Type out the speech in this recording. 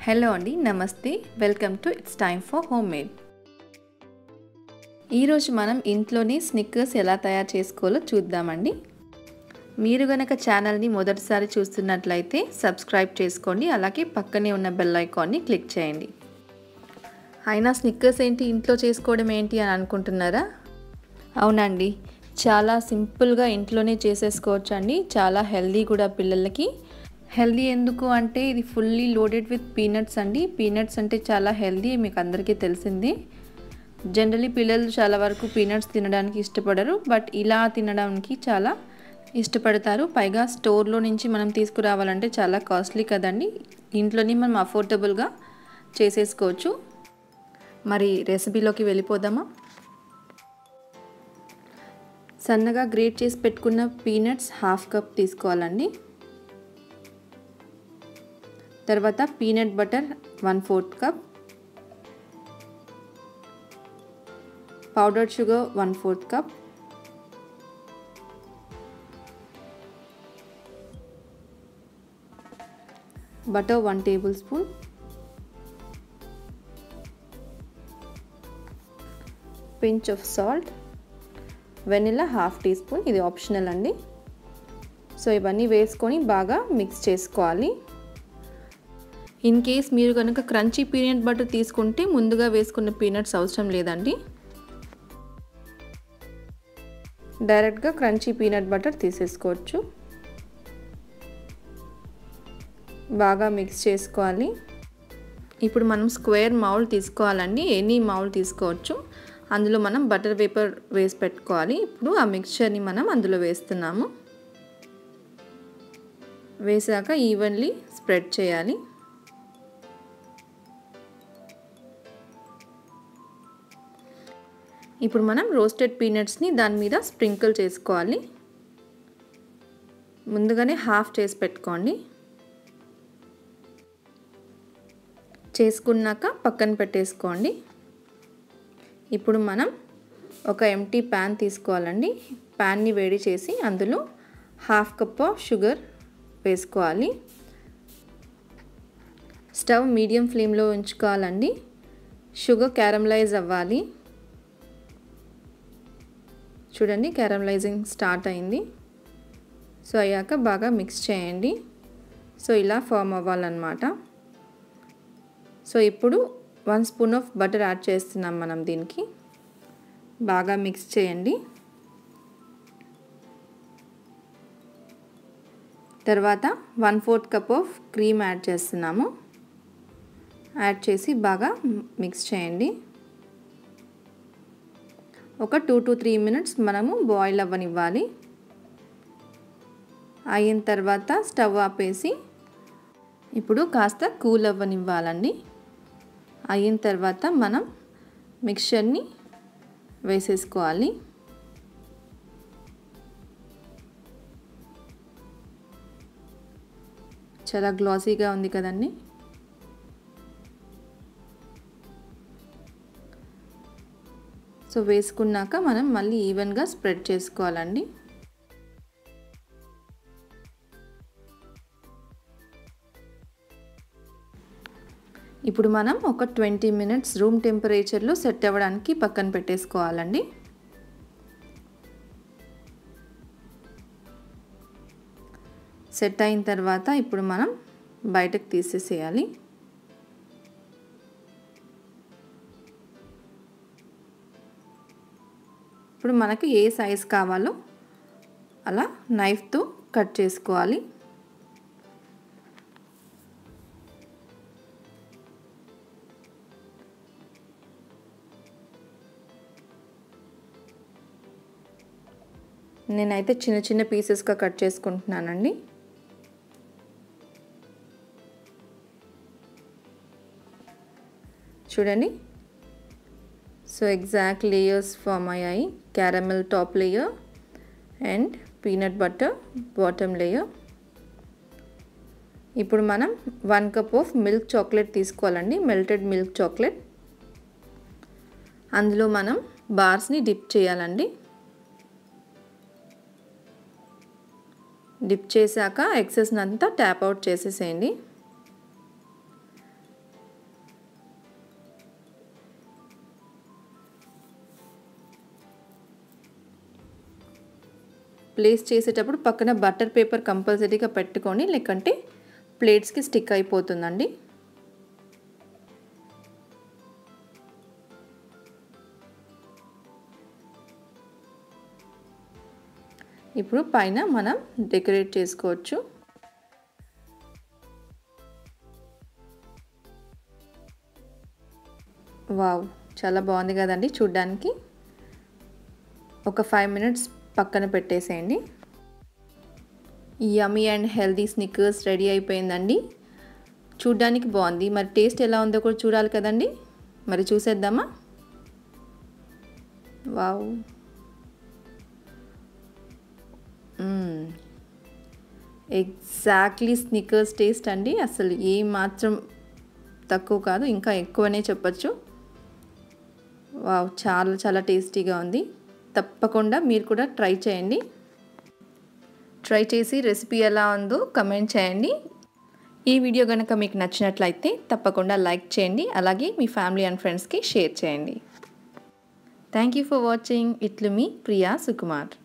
hello అండి నమస్తే welcome to it's time for homemade ఈరోజు మనం ఇంట్లోనే స్నిక్కర్స్ ఎలా తయారు చేసుకోవాలో చూద్దామండి మీరు గనక ఛానల్ని మొదటిసారి చూస్తున్నట్లయితే సబ్స్క్రైబ్ చేసుకోండి అలాగే పక్కనే ఉన్న బెల్ ఐకాన్ని క్లిక్ చేయండి అయినా స్నిక్కర్స్ ఏంటి ఇంట్లో చేసుకోవడం ఏంటి అని అనుకుంటున్నారా అవునండి చాలా సింపుల్గా ఇంట్లోనే చేసేసుకోవచ్చు అండి చాలా హెల్దీ కూడా పిల్లలకి హెల్దీ ఎందుకు అంటే ఇది ఫుల్లీ లోడెడ్ విత్ పీనట్స్ అండి పీనట్స్ అంటే చాలా హెల్దీ మీకు అందరికీ తెలిసిందే జనరలీ పిల్లలు చాలా వరకు పీనట్స్ తినడానికి ఇష్టపడరు బట్ ఇలా తినడానికి చాలా ఇష్టపడతారు పైగా స్టోర్లో నుంచి మనం తీసుకురావాలంటే చాలా కాస్ట్లీ కదండి ఇంట్లోనే మనం అఫోర్డబుల్గా చేసేసుకోవచ్చు మరి రెసిపీలోకి వెళ్ళిపోదామా సన్నగా గ్రేట్ చేసి పెట్టుకున్న పీనట్స్ హాఫ్ కప్ తీసుకోవాలండి తర్వాత peanut butter one fourth cup powdered sugar one fourth cup butter one tablespoon pinch of salt vanilla half teaspoon ఇది ఆప్షనల్ అండి సో ఇవన్నీ వేసుకొని బాగా మిక్స్ చేసుకోవాలి ఇన్ కేస్ మీరు కనుక క్రంచీ పీనట్ బటర్ తీసుకుంటే ముందుగా వేసుకున్న పీనట్స్ అవసరం లేదండి డైరెక్ట్గా క్రంచీ పీనట్ బటర్ తీసేసుకోవచ్చు బాగా మిక్స్ చేసుకోవాలి ఇప్పుడు మనం స్క్వేర్ మౌల్ తీసుకోవాలండి ఎనీ మౌల్ తీసుకోవచ్చు అందులో మనం బటర్ పేపర్ వేసి పెట్టుకోవాలి ఇప్పుడు ఆ మిక్చర్ని మనం అందులో వేస్తున్నాము వేసాక ఈవెన్లీ స్ప్రెడ్ చేయాలి ఇప్పుడు మనం రోస్టెడ్ పీనట్స్ని దాని మీద స్ప్రింకిల్ చేసుకోవాలి ముందుగానే హాఫ్ చేసి పెట్టుకోండి చేసుకున్నాక పక్కన పెట్టేసుకోండి ఇప్పుడు మనం ఒక ఎంటీ ప్యాన్ తీసుకోవాలండి ప్యాన్ని వేడి చేసి అందులో హాఫ్ కప్ ఆఫ్ షుగర్ వేసుకోవాలి స్టవ్ మీడియం ఫ్లేమ్లో ఉంచుకోవాలండి షుగర్ క్యారమలైజ్ అవ్వాలి చూడండి క్యారమలైజింగ్ స్టార్ట్ అయింది సో అయ్యాక బాగా మిక్స్ చేయండి సో ఇలా ఫామ్ అవ్వాలన్నమాట సో ఇప్పుడు one spoon of butter add చేస్తున్నాం మనం దీనికి బాగా మిక్స్ చేయండి తర్వాత one fourth cup of cream add చేస్తున్నాము యాడ్ చేసి బాగా మిక్స్ చేయండి ఒక టూ టు త్రీ మినిట్స్ మనము బాయిల్ అవ్వనివ్వాలి అయిన తర్వాత స్టవ్ ఆపేసి ఇప్పుడు కాస్త కూల్ అవ్వనివ్వాలండి అయిన తర్వాత మనం మిక్చర్ని వేసేసుకోవాలి చాలా గ్లాసీగా ఉంది కదండి సో వేసుకున్నాక మనం మళ్ళీ ఈవెన్గా స్ప్రెడ్ చేసుకోవాలండి ఇప్పుడు మనం ఒక ట్వంటీ మినిట్స్ రూమ్ టెంపరేచర్లో సెట్ అవ్వడానికి పక్కన పెట్టేసుకోవాలండి సెట్ అయిన తర్వాత ఇప్పుడు మనం బయటకు తీసేసేయాలి ఇప్పుడు మనకు ఏ సైజ్ కావాలో అలా నైఫ్తో కట్ చేసుకోవాలి నేనైతే చిన్న చిన్న పీసెస్గా కట్ చేసుకుంటున్నానండి చూడండి సో ఎగ్జాక్ట్ లేయర్స్ ఫామ్ అయ్యాయి caramel top layer and peanut butter bottom layer ఇప్పుడు మనం one cup of milk chocolate తీసుకోవాలండి మెల్టెడ్ మిల్క్ చాక్లెట్ అందులో మనం బార్స్ని డిప్ చేయాలండి డిప్ చేశాక ఎక్సెస్ అంతా ట్యాప్ అవుట్ చేసేసేయండి ప్లేస్ చేసేటప్పుడు పక్కన బటర్ పేపర్ కంపల్సరీగా పెట్టుకొని లేకంటే ప్లేట్స్కి స్టిక్ అయిపోతుందండి ఇప్పుడు పైన మనం డెకరేట్ చేసుకోవచ్చు వావ్ చాలా బాగుంది కదండి చూడ్డానికి ఒక ఫైవ్ మినిట్స్ పక్కన పెట్టేసేయండి yummy and healthy Snickers ready అయిపోయిందండి చూడ్డానికి బాగుంది మరి టేస్ట్ ఎలా ఉందో కూడా చూడాలి కదండి మరి చూసేద్దామా వావ్ ఎగ్జాక్ట్లీ స్నిక్కర్స్ టేస్ట్ అండి అసలు ఏ మాత్రం తక్కువ కాదు ఇంకా ఎక్కువనే చెప్పచ్చు వావ్ చాలా చాలా టేస్టీగా ఉంది తప్పకుండా మీరు కూడా ట్రై చేయండి ట్రై చేసి రెసిపీ ఎలా ఉందో కమెంట్ చేయండి ఈ వీడియో కనుక మీకు నచ్చినట్లయితే తప్పకుండా లైక్ చేయండి అలాగే మీ ఫ్యామిలీ అండ్ ఫ్రెండ్స్కి షేర్ చేయండి థ్యాంక్ యూ ఫర్ వాచింగ్ ఇట్లు మీ ప్రియా సుకుమార్